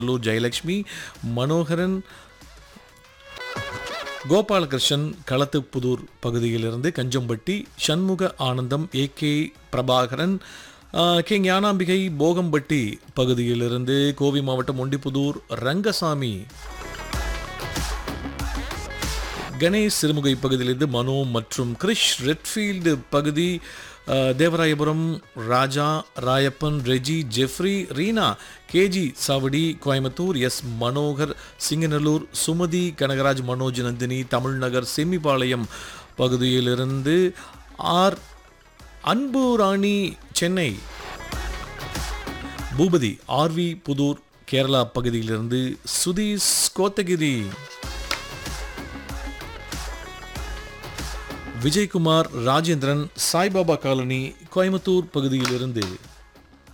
லூர் ஜெயலட்சுமி மனோகரன் கோபாலகிருஷ்ணன் களத்துப்புதூர் பகுதியிலிருந்து Kanjampatti Shanmuga Anandam A K Prabhakaran ஆ, K Gnanambigai Bogampatti பகுதியிலிருந்து கோவை மாவட்டம் ஒண்டிப்புதூர் ரங்கசாமி கணேஷ் சிறுமுகை பகுதியிலிருந்து மனோ மற்றும் கிரிஷ் ரெட்ஃபீல்டு பகுதி அஹ், Devarayapuram Raja Rayappan Reji Jeffrey Reena KG Chavadi Coimbatore S Manohar Singanallur Sumathi Kanagaraj Manoj Nandini Tamilnagar Semmipalayam பகுதியிலிருந்து ஆர் அன்பு ராணி சென்னை பூபதி ஆர்வி புதூர் கேரளா பகுதியிலிருந்து சுதீஷ் கோத்தகிரி விஜயகுமார் ராஜேந்திரன் சாய்பாபா காலனி கோயம்புத்தூர் பகுதியிலிருந்து